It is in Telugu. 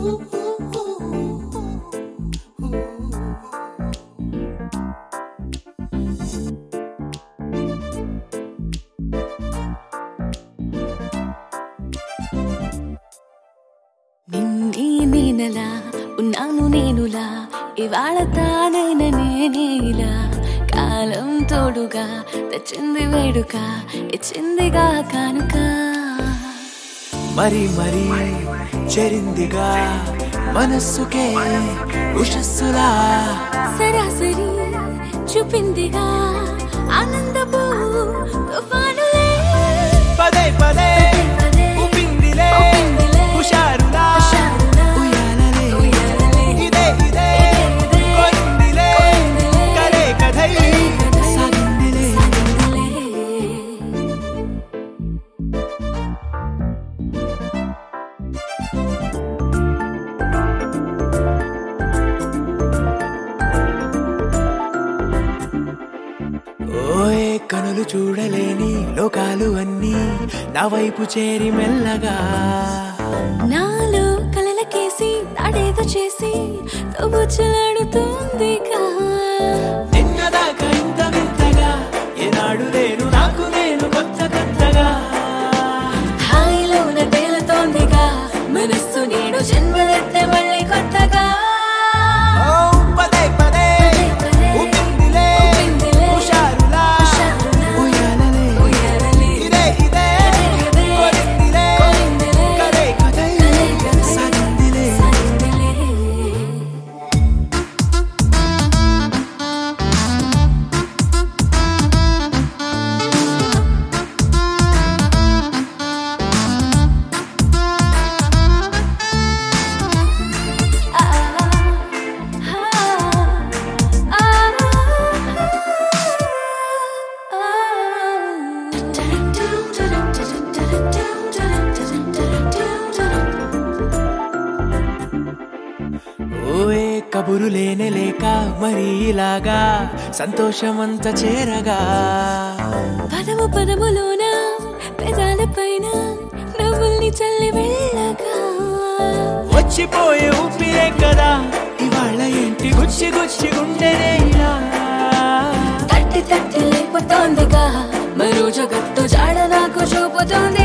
నిన్నీ నేనలా ఉన్నాను నేనులా ఇవాళ తానైన నేనేలా కాలం తోడుగా తెచ్చింది వేడుక ఇచ్చిందిగా కానుక మరి మరి చెరిందిగా మనస్సుకే ఉషస్సులా సరాసరి చూపిందిగా ఆనందపు తుఫానులే పదే పదే పదే ఉపిందిలే ఉప్పిందిలే, హుషారులా హుషారులా, ఉయ్యాలలే ఉయ్యాలలే, ఇదే ఇదే ఇదే, కొరిందిలే కొరిందిలే, కలే కథై కథై సాగిందిలే సాగిందిలే. ఓయే కనులు చూడలేని లోకాలు అన్నీ నా వైపు చేరి మెల్లగా నాలో కలలకేసి తాడేదో చేసి తవ్వుచలాడుతుందిగా నిన్నదాకా ఇంత వింతగా ఏనాడు నేను నాకు నేను కొత్త కొత్తగా హాయిలోన తేలుతోందిగా మనస్సు నేడు జన్మలెత్తే మళ్ళీ కొత్తగా ఓ పదే పదే పదే ఉపిందిలే ఉప్పిందిలే, హుషారులా హుషారులా, ఉయ్యాలలే ఉయ్యాలలే, ఇదే ఇదే ఇదే, కొరిందిలే కొరిందిలే, కలే కథై కలై కథై సాగిందిలే సాగిందిలే. ఓయే కబురు లేనే లేక మరి ఇలాగా సంతోషమంత చేరగా పదము పదములోన పెదాల పైన నవ్వుల్ని చల్లి వెళ్ళగా వచ్చిపోయే ఊపిరే కదా ఇవాళ ఏంటి గుచ్చి గుచ్చి గుండెనే ఇలా తట్టి తట్టి లేపుతోందిగా మరో జగత్తు జాడ నాకు చూపుతోంది